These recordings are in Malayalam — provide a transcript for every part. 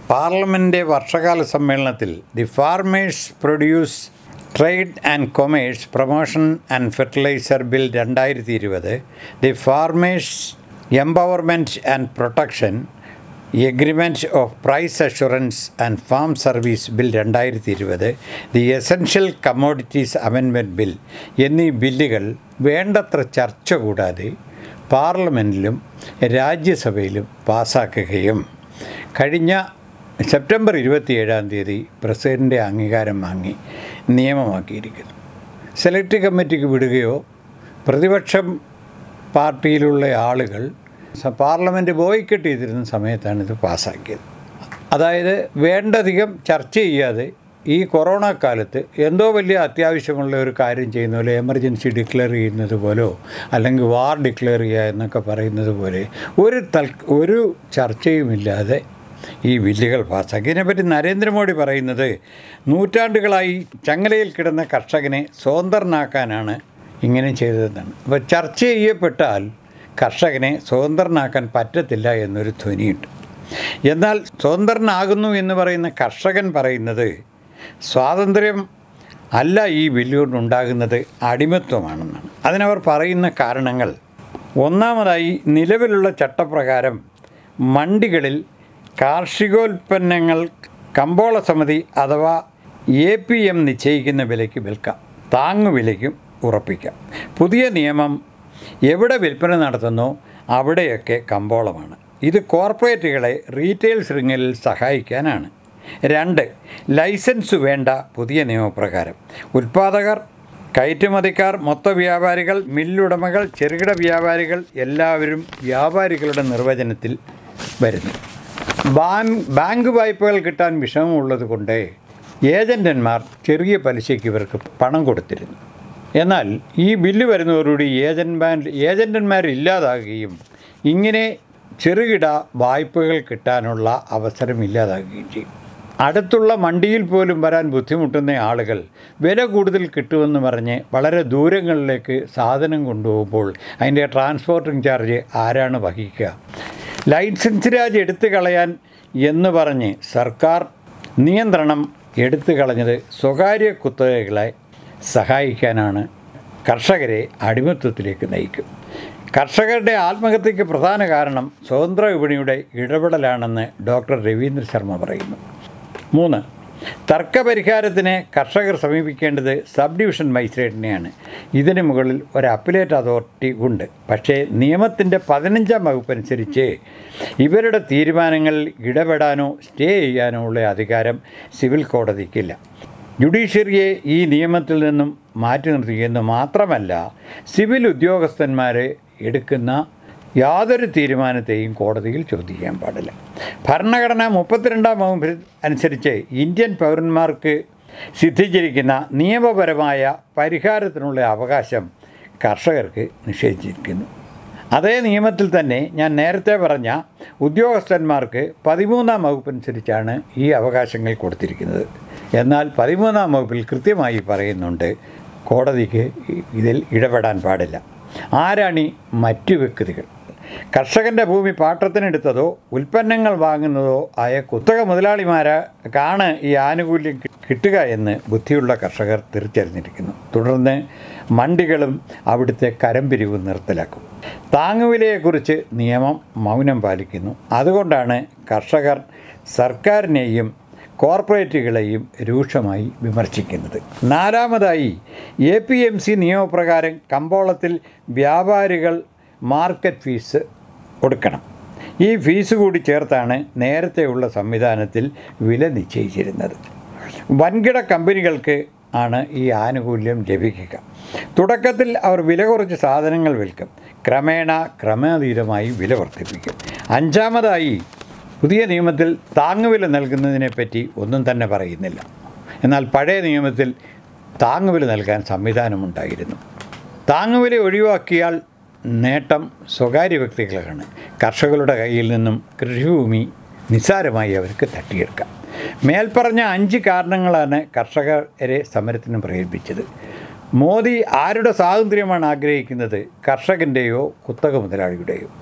പാർലമെൻറ്റ് വർഷകാല സമ്മേളനത്തിൽ the farmers produce trade and commerce promotion and fertiliser bill രണ്ടായിരത്തി ഇരുപത് the farmers empowerment and protection agreement of price assurance and farm service bill രണ്ടായിരത്തി ഇരുപത് the essential commodities amendment bill എന്നീ ബില്ലുകൾ വേണ്ടത്ര ചർച്ച കൂടാതെ പാർലമെൻറ്റിലും രാജ്യസഭയിലും പാസാക്കുകയും കഴിഞ്ഞ സെപ്റ്റംബർ ഇരുപത്തിയേഴാം തീയതി പ്രസിഡൻ്റെ അംഗീകാരം വാങ്ങി നിയമമാക്കിയിരിക്കുന്നു സെലക്ട് കമ്മിറ്റിക്ക് വിടുകയോ പ്രതിപക്ഷം പാർട്ടിയിലുള്ള ആളുകൾ സ- പാർലമെൻറ്റ് ബോയ്ക്കട്ട് ചെയ്തിരുന്ന സമയത്താണ് ഇത് പാസ്സാക്കിയത് അതായത് വേണ്ടധികം ചർച്ച ചെയ്യാതെ ഈ കൊറോണ കാലത്ത് എന്തോ വലിയ അത്യാവശ്യമുള്ള ഒരു കാര്യം ചെയ്യുന്ന പോലെ എമർജൻസി ഡിക്ലെയർ ചെയ്യുന്നത് പോലോ അല്ലെങ്കിൽ വാർ ഡിക്ലെയർ ചെയ്യുക എന്നൊക്കെ പറയുന്നത് പോലെ ഒരു തൽ ഒരു ചർച്ചയുമില്ലാതെ ഈ ബില്ലുകൾ പാസ്സാക്കി ഇതിനെപ്പറ്റി നരേന്ദ്രമോദി പറയുന്നത് നൂറ്റാണ്ടുകളായി ചങ്ങലയിൽ കിടന്ന കർഷകനെ സ്വതന്ത്രനാക്കാനാണ് ഇങ്ങനെ ചെയ്തതെന്നാണ് അപ്പോൾ ചർച്ച ചെയ്യപ്പെട്ടാൽ കർഷകനെ സ്വതന്ത്രനാക്കാൻ പറ്റത്തില്ല എന്നൊരു ധ്വനിയുണ്ട് എന്നാൽ സ്വതന്ത്രനാകുന്നു എന്ന് പറയുന്ന കർഷകൻ പറയുന്നത് സ്വാതന്ത്ര്യം അല്ല ഈ ബില്ല് കൊണ്ടുണ്ടാകുന്നത് അടിമത്വമാണെന്നാണ് അതിനവർ പറയുന്ന കാരണങ്ങൾ ഒന്നാമതായി നിലവിലുള്ള ചട്ടപ്രകാരം മണ്ടികളിൽ കാർഷികോൽപ്പന്നങ്ങൾ കമ്പോള സമിതി അഥവാ എ പി എം നിശ്ചയിക്കുന്ന വിലയ്ക്ക് വിൽക്കാം താങ്ങുവിലയ്ക്കും ഉറപ്പിക്കാം പുതിയ നിയമം എവിടെ വിൽപ്പന നടത്തുന്നോ അവിടെയൊക്കെ കമ്പോളമാണ് ഇത് കോർപ്പറേറ്റുകളെ റീറ്റെയിൽ ശൃംഖലയിൽ സഹായിക്കാനാണ് രണ്ട് ലൈസൻസ് വേണ്ട പുതിയ നിയമപ്രകാരം ഉൽപ്പാദകർ കയറ്റുമതിക്കാർ മൊത്ത വ്യാപാരികൾ മില്ലുടമകൾ ചെറുകിട വ്യാപാരികൾ എല്ലാവരും വ്യാപാരികളുടെ നിർവചനത്തിൽ വരുന്നു ബാങ്ക് ബാങ്ക് വായ്പകൾ കിട്ടാൻ വിഷമമുള്ളത് കൊണ്ട് ഏജൻറ്റന്മാർ ചെറിയ പലിശയ്ക്ക് ഇവർക്ക് പണം കൊടുത്തിരുന്നു എന്നാൽ ഈ ബില്ല് വരുന്നതോടുകൂടി ഏജന്റ്മാർ ഏജൻറ്റന്മാർ ഇല്ലാതാകുകയും ഇങ്ങനെ ചെറുകിട വായ്പകൾ കിട്ടാനുള്ള അവസരം ഇല്ലാതാകുകയും ചെയ്യും അടുത്തുള്ള മണ്ടിയിൽ പോലും വരാൻ ബുദ്ധിമുട്ടുന്ന ആളുകൾ വില കൂടുതൽ കിട്ടുമെന്ന് പറഞ്ഞ് വളരെ ദൂരങ്ങളിലേക്ക് സാധനം കൊണ്ടുപോകുമ്പോൾ അതിൻ്റെ ട്രാൻസ്പോർട്ടിംഗ് ചാർജ് ആരാണ് വഹിക്കുക ലൈസൻസ് രാജ് എടുത്തു കളയാൻ എന്ന് പറഞ്ഞ് സർക്കാർ നിയന്ത്രണം എടുത്തു കളഞ്ഞത് സ്വകാര്യ കുത്തകകളെ സഹായിക്കാനാണ് കർഷകരെ അടിമത്വത്തിലേക്ക് നയിക്കും കർഷകരുടെ ആത്മഹത്യയ്ക്ക് പ്രധാന കാരണം സ്വതന്ത്ര വിപണിയുടെ ഇടപെടലാണെന്ന് ഡോക്ടർ രവീന്ദ്ര ശർമ്മ പറയുന്നു മൂന്ന് തർക്കപരിഹാരത്തിന് കർഷകർ സമീപിക്കേണ്ടത് സബ് ഡിവിഷൻ മജിസ്ട്രേറ്റിനെയാണ് ഇതിന് മുകളിൽ ഒരു അപ്പലേറ്റ് അതോറിറ്റി ഉണ്ട് പക്ഷേ നിയമത്തിൻ്റെ പതിനഞ്ചാം വകുപ്പ് അനുസരിച്ച് ഇവരുടെ തീരുമാനങ്ങളിൽ ഇടപെടാനോ സ്റ്റേ ചെയ്യാനോ ഉള്ള അധികാരം സിവിൽ കോടതിക്കില്ല ജുഡീഷ്യറിയെ ഈ നിയമത്തിൽ നിന്നും മാറ്റി നിർത്തുകയെന്ന് മാത്രമല്ല സിവിൽ ഉദ്യോഗസ്ഥന്മാരെ എടുക്കുന്ന യാതൊരു തീരുമാനത്തെയും കോടതിയിൽ ചോദിക്കാൻ പാടില്ല ഭരണഘടന മുപ്പത്തിരണ്ടാം വകുപ്പ് അനുസരിച്ച് ഇന്ത്യൻ പൗരന്മാർക്ക് സിദ്ധിച്ചിരിക്കുന്ന നിയമപരമായ പരിഹാരത്തിനുള്ള അവകാശം കർഷകർക്ക് നിഷേധിച്ചിരിക്കുന്നു അതേ നിയമത്തിൽ തന്നെ ഞാൻ നേരത്തെ പറഞ്ഞ ഉദ്യോഗസ്ഥന്മാർക്ക് പതിമൂന്നാം വകുപ്പ് അനുസരിച്ചാണ് ഈ അവകാശങ്ങൾ കൊടുത്തിരിക്കുന്നത് എന്നാൽ പതിമൂന്നാം വകുപ്പിൽ കൃത്യമായി പറയുന്നുണ്ട് കോടതിക്ക് ഇതിൽ ഇടപെടാൻ പാടില്ല ആരാണീ മറ്റു വ്യക്തികൾ കർഷകൻ്റെ ഭൂമി പാട്ടത്തിനെടുത്തതോ ഉൽപ്പന്നങ്ങൾ വാങ്ങുന്നതോ ആയ കുത്തക മുതലാളിമാരാണ് ഈ ആനുകൂല്യം കി- കിട്ടുക എന്ന് ബുദ്ധിയുള്ള കർഷകർ തിരിച്ചറിഞ്ഞിരിക്കുന്നു തുടർന്ന് മണ്ടികളും അവിടുത്തെ കരംപിരിവ് നിർത്തലാക്കും താങ്ങുവിലയെക്കുറിച്ച് നിയമം മൗനം പാലിക്കുന്നു അതുകൊണ്ടാണ് കർഷകർ സർക്കാരിനെയും കോർപ്പറേറ്റുകളെയും രൂക്ഷമായി വിമർശിക്കുന്നത് നാലാമതായി എ പി എം സി നിയമപ്രകാരം കമ്പോളത്തിൽ വ്യാപാരികൾ മാർക്കറ്റ് ഫീസ് കൊടുക്കണം ഈ ഫീസ് കൂടി ചേർത്താണ് നേരത്തെയുള്ള സംവിധാനത്തിൽ വില നിശ്ചയിച്ചിരുന്നത് വൻകിട കമ്പനികൾക്ക് ആണ് ഈ ആനുകൂല്യം ലഭിക്കുക തുടക്കത്തിൽ അവർ വില കുറച്ച് സാധനങ്ങൾ വിൽക്കും ക്രമേണ ക്രമാതീതമായി വില വർദ്ധിപ്പിക്കും അഞ്ചാമതായി പുതിയ നിയമത്തിൽ താങ്ങുവില നൽകുന്നതിനെപ്പറ്റി ഒന്നും തന്നെ പറയുന്നില്ല എന്നാൽ പഴയ നിയമത്തിൽ താങ്ങുവില നൽകാൻ സംവിധാനമുണ്ടായിരുന്നു താങ്ങുവില ഒഴിവാക്കിയാൽ നേട്ടം സ്വകാര്യ വ്യക്തികളാണ് കർഷകരുടെ കയ്യിൽ നിന്നും കൃഷിഭൂമി നിസ്സാരമായി അവർക്ക് തട്ടിയെടുക്കാം മേൽപ്പറഞ്ഞ അഞ്ച് കാരണങ്ങളാണ് കർഷകരെ സമരത്തിന് പ്രേരിപ്പിച്ചത് മോദി ആരുടെ സ്വാതന്ത്ര്യമാണ് ആഗ്രഹിക്കുന്നത് കർഷകൻ്റെയോ കുത്തക മുതലാളിയുടെയോ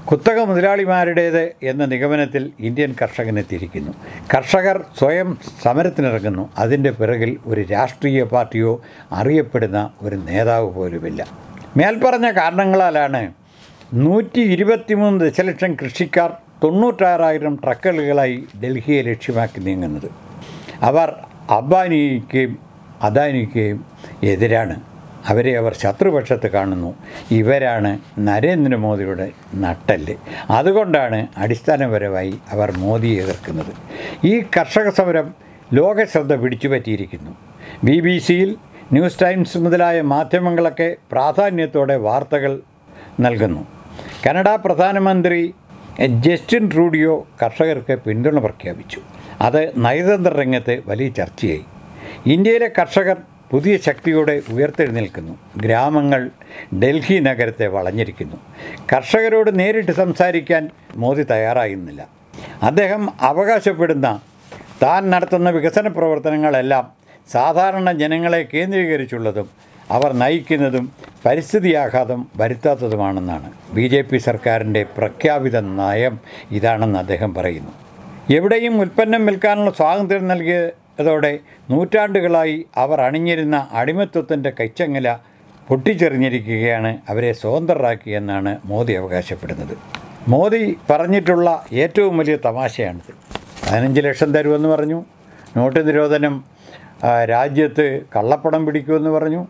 കുത്തക മുതലാളിമാരുടേത് എന്ന നിഗമനത്തിൽ ഇന്ത്യൻ കർഷകനെത്തിയിരിക്കുന്നു കർഷകർ സ്വയം സമരത്തിനിറങ്ങുന്നു അതിൻ്റെ പിറകിൽ ഒരു രാഷ്ട്രീയ പാർട്ടിയോ അറിയപ്പെടുന്ന ഒരു നേതാവ് പോലുമില്ല മേൽപ്പറഞ്ഞ കാരണങ്ങളാലാണ് നൂറ്റി ഇരുപത്തിമൂന്ന് ദശലക്ഷം കൃഷിക്കാർ തൊണ്ണൂറ്റാറായിരം ട്രക്കുകളായി ഡൽഹിയെ ലക്ഷ്യമാക്കി നീങ്ങുന്നത് അവർ അംബാനിക്കുകയും അദാനിക്കുകയും എതിരാണ് അവരെ അവർ ശത്രുപക്ഷത്ത് കാണുന്നു ഇവരാണ് നരേന്ദ്രമോദിയുടെ നട്ടല് അതുകൊണ്ടാണ് അടിസ്ഥാനപരമായി അവർ മോദിയെ എതിർക്കുന്നത് ഈ കർഷക സമരം ലോക ശ്രദ്ധ പിടിച്ചുപറ്റിയിരിക്കുന്നു ബി ബി സിയിൽ ന്യൂസ് ടൈംസ് മുതലായ മാധ്യമങ്ങളൊക്കെ പ്രാധാന്യത്തോടെ വാർത്തകൾ നൽകുന്നു കനഡ പ്രധാനമന്ത്രി ജസ്റ്റിൻ ട്രൂഡിയോ കർഷകർക്ക് പിന്തുണ പ്രഖ്യാപിച്ചു അത് നയതന്ത്ര രംഗത്ത് വലിയ ചർച്ചയായി ഇന്ത്യയിലെ കർഷകർ പുതിയ ശക്തിയോടെ ഉയർത്തെഴുന്നേൽക്കുന്നു ഗ്രാമങ്ങൾ ഡൽഹി നഗരത്തെ വളഞ്ഞിരിക്കുന്നു കർഷകരോട് നേരിട്ട് സംസാരിക്കാൻ മോദി തയ്യാറായിരുന്നില്ല അദ്ദേഹം അവകാശപ്പെടുന്ന താൻ നടത്തുന്ന വികസന പ്രവർത്തനങ്ങളെല്ലാം സാധാരണ ജനങ്ങളെ കേന്ദ്രീകരിച്ചുള്ളതും അവർ നയിക്കുന്നതും പരിസ്ഥിതിയാഘാതം വരുത്താത്തതുമാണെന്നാണ് ബി ജെ പി സർക്കാരിൻ്റെ പ്രഖ്യാപിത നയം ഇതാണെന്ന് അദ്ദേഹം പറയുന്നു എവിടെയും ഉൽപ്പന്നം വിൽക്കാനുള്ള സ്വാതന്ത്ര്യം നൽകിയതോടെ നൂറ്റാണ്ടുകളായി അവർ അണിഞ്ഞിരുന്ന അടിമത്വത്തിൻ്റെ കൈച്ചങ്ങല പൊട്ടിച്ചെറിഞ്ഞിരിക്കുകയാണ് അവരെ സ്വതന്ത്രരാക്കിയെന്നാണ് മോദി അവകാശപ്പെടുന്നത് മോദി പറഞ്ഞിട്ടുള്ള ഏറ്റവും വലിയ തമാശയാണിത് പതിനഞ്ച് ലക്ഷം തരുമെന്ന് പറഞ്ഞു നോട്ട് നിരോധനം ആ, രാജ്യത്ത് കള്ളപ്പണം പിടിക്കുമെന്ന് പറഞ്ഞു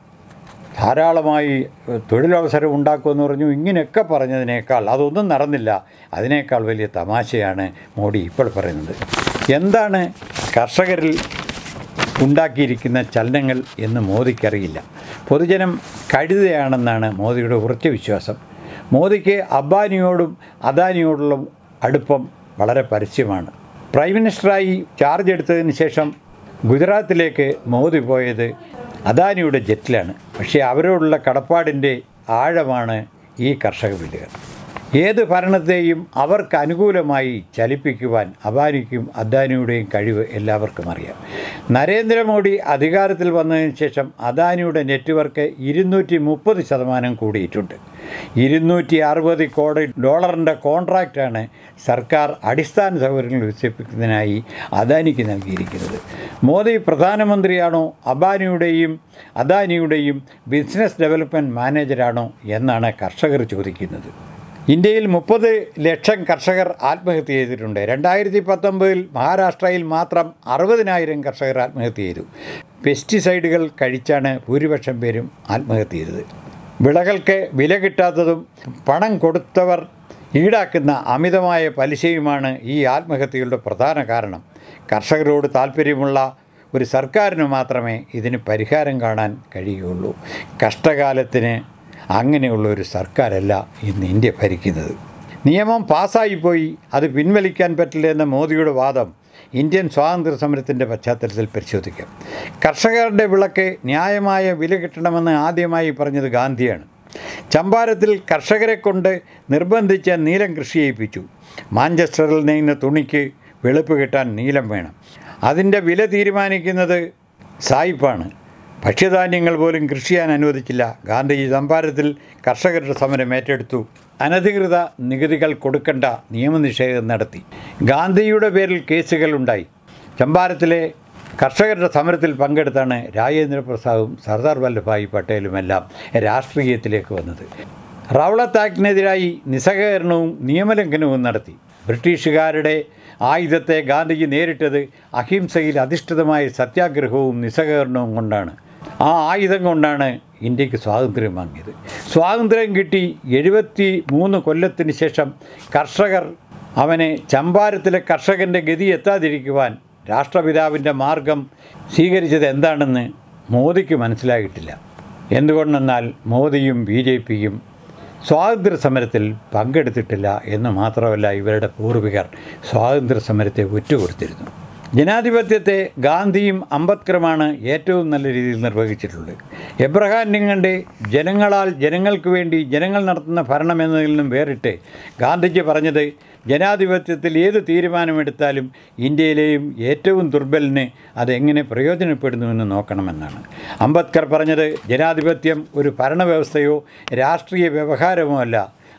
ധാരാളമായി തൊഴിലവസരം ഉണ്ടാക്കുമെന്ന് പറഞ്ഞു ഇങ്ങനെയൊക്കെ പറഞ്ഞതിനേക്കാൾ അതൊന്നും നടന്നില്ല അതിനേക്കാൾ വലിയ തമാശയാണ് മോഡി ഇപ്പോൾ പറയുന്നത് എന്താണ് കർഷകരിൽ ഉണ്ടാക്കിയിരിക്കുന്ന ചലനങ്ങൾ എന്ന് മോദിക്കറിയില്ല പൊതുജനം കഴുതയാണെന്നാണ് മോദിയുടെ ഉറച്ച വിശ്വാസം മോദിക്ക് അംബാനിയോടും അദാനിയോടുള്ള അടുപ്പം വളരെ പരസ്യമാണ് പ്രൈം മിനിസ്റ്ററായി ചാർജ് എടുത്തതിന് ശേഷം ഗുജറാത്തിലേക്ക് മോദി പോയത് അദാനിയുടെ ജെറ്റിലാണ് പക്ഷേ അവരോടുള്ള കടപ്പാടിൻ്റെ ആഴമാണ് ഈ കർഷക ബില്ലുകൾ ഏത് ഭരണത്തെയും അവർക്ക് അനുകൂലമായി ചലിപ്പിക്കുവാൻ അബാനിക്കും അദാനിയുടെയും കഴിവ് എല്ലാവർക്കും അറിയാം നരേന്ദ്രമോദി അധികാരത്തിൽ വന്നതിന് ശേഷം അദാനിയുടെ നെറ്റ്വർക്ക് ഇരുന്നൂറ്റി മുപ്പത് ശതമാനം കൂടിയിട്ടുണ്ട് ഇരുന്നൂറ്റി അറുപത് കോടി ഡോളറിൻ്റെ കോൺട്രാക്റ്റാണ് സർക്കാർ അടിസ്ഥാന സൗകര്യങ്ങൾ വികസിപ്പിക്കുന്നതിനായി അദാനിക്ക് നൽകിയിരിക്കുന്നത് മോദി പ്രധാനമന്ത്രിയാണോ അബാനിയുടെയും അദാനിയുടെയും ബിസിനസ് ഡെവലപ്മെൻറ്റ് മാനേജരാണോ എന്നാണ് കർഷകർ ചോദിക്കുന്നത് ഇന്ത്യയിൽ മുപ്പത് ലക്ഷം കർഷകർ ആത്മഹത്യ ചെയ്തിട്ടുണ്ട് രണ്ടായിരത്തി പത്തൊമ്പതിൽ മഹാരാഷ്ട്രയിൽ മാത്രം അറുപതിനായിരം കർഷകർ ആത്മഹത്യ ചെയ്തു പെസ്റ്റിസൈഡുകൾ കഴിച്ചാണ് ഭൂരിപക്ഷം പേരും ആത്മഹത്യ ചെയ്തത് വിളകൾക്ക് വില കിട്ടാത്തതും പണം കൊടുത്തവർ ഈടാക്കുന്ന അമിതമായ പലിശയുമാണ് ഈ ആത്മഹത്യകളുടെ പ്രധാന കാരണം കർഷകരോട് താല്പര്യമുള്ള ഒരു സർക്കാരിന് മാത്രമേ ഇതിന് പരിഹാരം കാണാൻ കഴിയുകയുള്ളൂ കഷ്ടകാലത്തിന് അങ്ങനെയുള്ള ഒരു സർക്കാരല്ല ഇന്ന് ഇന്ത്യ ഭരിക്കുന്നത് നിയമം പാസ്സായിപ്പോയി അത് പിൻവലിക്കാൻ പറ്റില്ല എന്ന മോദിയുടെ വാദം ഇന്ത്യൻ സ്വാതന്ത്ര്യ സമരത്തിൻ്റെ പശ്ചാത്തലത്തിൽ പരിശോധിക്കാം കർഷകരുടെ വിളക്ക് ന്യായമായ വില കിട്ടണമെന്ന് ആദ്യമായി പറഞ്ഞത് ഗാന്ധിയാണ് ചമ്പാരത്തിൽ കർഷകരെ കൊണ്ട് നിർബന്ധിച്ച് നീലം കൃഷി ചെയ്യിപ്പിച്ചു മാഞ്ചസ്റ്ററിൽ നെയ്യുന്ന തുണിക്ക് വെളുപ്പ് കിട്ടാൻ നീലം വേണം അതിൻ്റെ വില തീരുമാനിക്കുന്നത് സായിപ്പാണ് ഭക്ഷ്യധാന്യങ്ങൾ പോലും കൃഷി ചെയ്യാൻ അനുവദിച്ചില്ല ഗാന്ധിജി ചമ്പാരത്തിൽ കർഷകരുടെ സമരം ഏറ്റെടുത്തു അനധികൃത നികുതികൾ കൊടുക്കേണ്ട നിയമനിഷേധം നടത്തി ഗാന്ധിയുടെ പേരിൽ കേസുകൾ ഉണ്ടായി ചമ്പാരത്തിലെ കർഷകരുടെ സമരത്തിൽ പങ്കെടുത്താണ് രാജേന്ദ്ര പ്രസാദും സർദാർ വല്ലഭായ് പട്ടേലുമെല്ലാം രാഷ്ട്രീയത്തിലേക്ക് വന്നത് റൗളത്ത് ആക്ടിനെതിരായി നിസ്സഹകരണവും നിയമലംഘനവും നടത്തി ബ്രിട്ടീഷുകാരുടെ ആയുധത്തെ ഗാന്ധിജി നേരിട്ടത് അഹിംസയിൽ അധിഷ്ഠിതമായ സത്യാഗ്രഹവും നിസ്സഹകരണവും കൊണ്ടാണ് ആ ആയുധം കൊണ്ടാണ് ഇന്ത്യക്ക് സ്വാതന്ത്ര്യം വാങ്ങിയത് സ്വാതന്ത്ര്യം കിട്ടി എഴുപത്തി മൂന്ന് കൊല്ലത്തിന് ശേഷം കർഷകർ അവനെ ചമ്പാരത്തിലെ കർഷകൻ്റെ ഗതി എത്താതിരിക്കുവാൻ രാഷ്ട്രപിതാവിൻ്റെ മാർഗം സ്വീകരിച്ചത് എന്താണെന്ന് മോദിക്ക് മനസ്സിലായിട്ടില്ല എന്തുകൊണ്ടെന്നാൽ മോദിയും ബി ജെ പിയും സ്വാതന്ത്ര്യ സമരത്തിൽ പങ്കെടുത്തിട്ടില്ല എന്ന് മാത്രമല്ല ഇവരുടെ പൂർവികർ സ്വാതന്ത്ര്യ സമരത്തെ ഉറ്റുകൊടുത്തിരുന്നു ജനാധിപത്യത്തെ ഗാന്ധിയും അംബേദ്കറുമാണ് ഏറ്റവും നല്ല രീതിയിൽ നിർവഹിച്ചിട്ടുള്ളത് എബ്രഹാം ലിങ്കൻ്റെ ജനങ്ങളാൽ ജനങ്ങൾക്ക് വേണ്ടി ജനങ്ങൾ നടത്തുന്ന ഭരണം എന്നതിൽ നിന്നും വേറിട്ട് ഗാന്ധിജി പറഞ്ഞത് ജനാധിപത്യത്തിൽ ഏത് തീരുമാനമെടുത്താലും ഇന്ത്യയിലെയും ഏറ്റവും ദുർബലിന് അതെങ്ങനെ പ്രയോജനപ്പെടുന്നുവെന്ന് നോക്കണമെന്നാണ് അംബേദ്കർ പറഞ്ഞത് ജനാധിപത്യം ഒരു ഭരണവ്യവസ്ഥയോ രാഷ്ട്രീയ വ്യവഹാരമോ അല്ല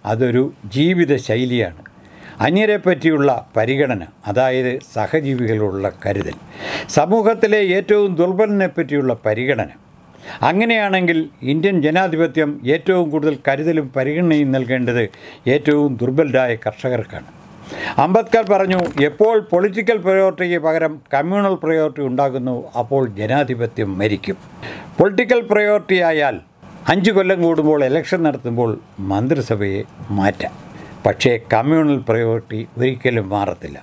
അതൊരു ജീവിത ശൈലിയാണ് അന്യരെ പറ്റിയുള്ള പരിഗണന അതായത് സഹജീവികളുള്ള കരുതൽ സമൂഹത്തിലെ ഏറ്റവും ദുർബലനെ പറ്റിയുള്ള പരിഗണന അങ്ങനെയാണെങ്കിൽ ഇന്ത്യൻ ജനാധിപത്യം ഏറ്റവും കൂടുതൽ കരുതലും പരിഗണനയും നൽകേണ്ടത് ഏറ്റവും ദുർബലരായ കർഷകർക്കാണ് അംബേദ്കർ പറഞ്ഞു എപ്പോൾ പൊളിറ്റിക്കൽ പ്രയോറിറ്റിക്ക് പകരം കമ്മ്യൂണൽ പ്രയോറിറ്റി ഉണ്ടാകുന്നു അപ്പോൾ ജനാധിപത്യം മരിക്കും പൊളിറ്റിക്കൽ പ്രയോറിറ്റി ആയാൽ അഞ്ച് കൊല്ലം കൂടുമ്പോൾ ഇലക്ഷൻ നടത്തുമ്പോൾ മന്ത്രിസഭയെ മാറ്റാം പക്ഷേ കമ്മ്യൂണൽ പ്രയോറിറ്റി ഒരിക്കലും മാറത്തില്ല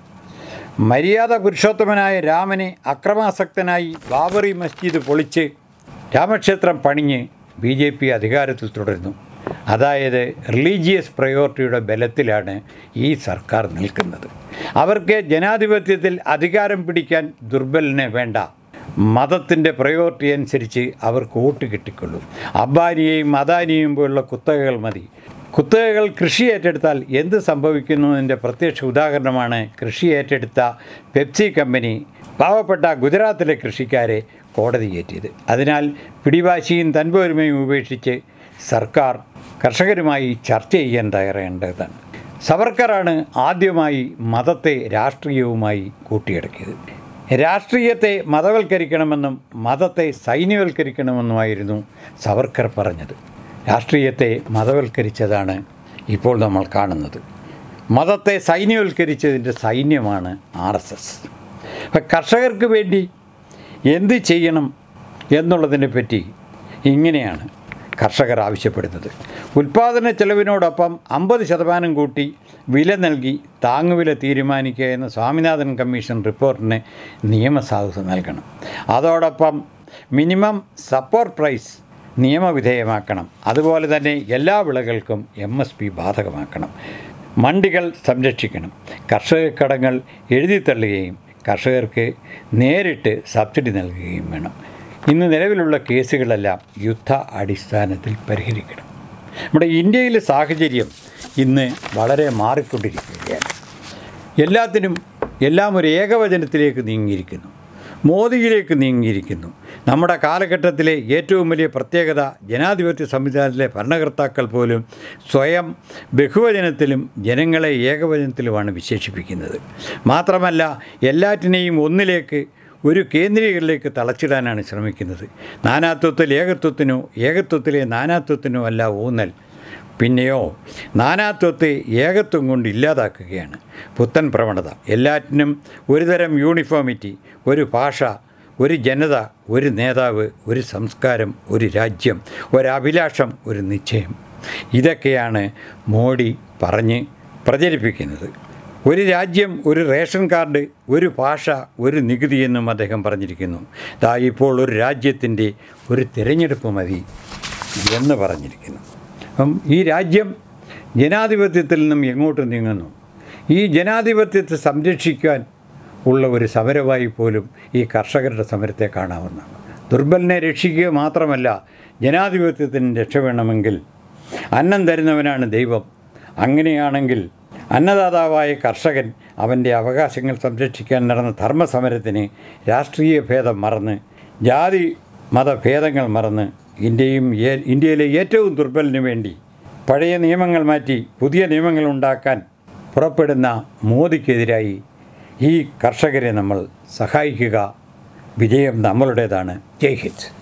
മര്യാദ പുരുഷോത്തമനായ രാമനെ അക്രമാസക്തനായി ബാബറി മസ്ജിദ് പൊളിച്ച് രാമക്ഷേത്രം പണിഞ്ഞ് ബി ജെ പി അധികാരത്തിൽ തുടരുന്നു അതായത് റിലീജിയസ് പ്രയോറിറ്റിയുടെ ബലത്തിലാണ് ഈ സർക്കാർ നിൽക്കുന്നത് അവർക്ക് ജനാധിപത്യത്തിൽ അധികാരം പിടിക്കാൻ ദുർബലനെ വേണ്ട മതത്തിൻ്റെ പ്രയോറിറ്റി അനുസരിച്ച് അവർക്ക് വോട്ട് കിട്ടിക്കൊള്ളും അബ്ബാനിയെയും അദാനിയെയും പോലുള്ള കുത്തകകൾ മതി കുത്തകകൾ കൃഷി ഏറ്റെടുത്താൽ എന്ത് സംഭവിക്കുന്നതിൻ്റെ പ്രത്യക്ഷ ഉദാഹരണമാണ് കൃഷി ഏറ്റെടുത്ത പെപ്സി കമ്പനി പാവപ്പെട്ട ഗുജറാത്തിലെ കൃഷിക്കാരെ കോടതി കയറ്റിയത് അതിനാൽ പിടിവാശിയും തൻപോരുമയും ഉപേക്ഷിച്ച് സർക്കാർ കർഷകരുമായി ചർച്ച ചെയ്യാൻ തയ്യാറേണ്ടതാണ് സവർക്കറാണ് ആദ്യമായി മതത്തെ രാഷ്ട്രീയവുമായി കൂട്ടിയിടക്കിയത് രാഷ്ട്രീയത്തെ മതവൽക്കരിക്കണമെന്നും മതത്തെ സൈന്യവൽക്കരിക്കണമെന്നുമായിരുന്നു സവർക്കർ പറഞ്ഞത് രാഷ്ട്രീയത്തെ മതവൽക്കരിച്ചതാണ് ഇപ്പോൾ നമ്മൾ കാണുന്നത് മതത്തെ സൈന്യവൽക്കരിച്ചതിൻ്റെ സൈന്യമാണ് ആർ എസ് എസ് അപ്പം കർഷകർക്ക് വേണ്ടി എന്ത് ചെയ്യണം എന്നുള്ളതിനെ പറ്റി ഇങ്ങനെയാണ് കർഷകർ ആവശ്യപ്പെടുന്നത് ഉൽപ്പാദന ചെലവിനോടൊപ്പം അമ്പത് ശതമാനം കൂട്ടി വില നൽകി താങ്ങുവില തീരുമാനിക്കുക എന്ന സ്വാമിനാഥൻ കമ്മീഷൻ റിപ്പോർട്ടിന് നിയമസാധുത നൽകണം അതോടൊപ്പം മിനിമം സപ്പോർട്ട് പ്രൈസ് നിയമവിധേയമാക്കണം അതുപോലെ തന്നെ എല്ലാ വിളകൾക്കും എം എസ് പി ബാധകമാക്കണം മണ്ടികൾ സംരക്ഷിക്കണം കർഷക കടങ്ങൾ എഴുതിത്തള്ളുകയും കർഷകർക്ക് നേരിട്ട് സബ്സിഡി നൽകുകയും വേണം ഇന്ന് നിലവിലുള്ള കേസുകളെല്ലാം യുദ്ധ അടിസ്ഥാനത്തിൽ പരിഹരിക്കണം നമ്മുടെ ഇന്ത്യയിലെ സാഹചര്യം ഇന്ന് വളരെ മാറിക്കൊണ്ടിരിക്കുകയാണ് എല്ലാത്തിനും എല്ലാം ഒരു ഏകവചനത്തിലേക്ക് നീങ്ങിയിരിക്കുന്നു മോദിയിലേക്ക് നീങ്ങിയിരിക്കുന്നു നമ്മുടെ കാലഘട്ടത്തിലെ ഏറ്റവും വലിയ പ്രത്യേകത ജനാധിപത്യ സംവിധാനത്തിലെ ഭരണകർത്താക്കൾ പോലും സ്വയം ബഹുവചനത്തിലും ജനങ്ങളെ ഏകവചനത്തിലുമാണ് വിശേഷിപ്പിക്കുന്നത് മാത്രമല്ല എല്ലാറ്റിനെയും ഒന്നിലേക്ക് ഒരു കേന്ദ്രീകരിലേക്ക് തളച്ചിടാനാണ് ശ്രമിക്കുന്നത് നാനാത്വത്തിൽ ഏകത്വത്തിനോ ഏകത്വത്തിലെ നാനാത്വത്തിനോ അല്ല ഊന്നൽ പിന്നെയോ നാനാത്വത്തെ ഏകത്വം കൊണ്ട് ഇല്ലാതാക്കുകയാണ് പുത്തൻ പ്രവണത എല്ലാറ്റിനും ഒരുതരം യൂണിഫോമിറ്റി ഒരു ഭാഷ ഒരു ജനത ഒരു നേതാവ് ഒരു സംസ്കാരം ഒരു രാജ്യം ഒരഭിലാഷം ഒരു നിശ്ചയം ഇതൊക്കെയാണ് മോഡി പറഞ്ഞ് പ്രചരിപ്പിക്കുന്നത് ഒരു രാജ്യം ഒരു റേഷൻ കാർഡ് ഒരു ഭാഷ ഒരു നികുതി എന്നും അദ്ദേഹം പറഞ്ഞിരിക്കുന്നു ദാ ഇപ്പോൾ ഒരു രാജ്യത്തിൻ്റെ ഒരു തിരഞ്ഞെടുപ്പ് മതി എന്ന് പറഞ്ഞിരിക്കുന്നു അപ്പം ഈ രാജ്യം ജനാധിപത്യത്തിൽ നിന്നും എങ്ങോട്ട് നീങ്ങുന്നു ഈ ജനാധിപത്യത്തെ സംരക്ഷിക്കാൻ ഉള്ള ഒരു സമരമായി പോലും ഈ കർഷകരുടെ സമരത്തെ കാണാവുന്നതാണ് ദുർബലിനെ രക്ഷിക്കുക മാത്രമല്ല ജനാധിപത്യത്തിന് രക്ഷ വേണമെങ്കിൽ അന്നം തരുന്നവനാണ് ദൈവം അങ്ങനെയാണെങ്കിൽ അന്നദാതാവായ കർഷകൻ അവൻ്റെ അവകാശങ്ങൾ സംരക്ഷിക്കാൻ നടന്ന ധർമ്മസമരത്തിന് രാഷ്ട്രീയ ഭേദം മറന്ന് ജാതി മതഭേദങ്ങൾ മറന്ന് ഇന്ത്യയും ഏ- ഇന്ത്യയിലെ ഏറ്റവും ദുർബലിന് വേണ്ടി പഴയ നിയമങ്ങൾ മാറ്റി പുതിയ നിയമങ്ങൾ ഉണ്ടാക്കാൻ പുറപ്പെടുന്ന മോദിക്കെതിരായി ഈ കർഷകരെ നമ്മൾ സഹായിക്കുക വിജയം നമ്മളുടേതാണ് ജയ് ഹിന്ദ്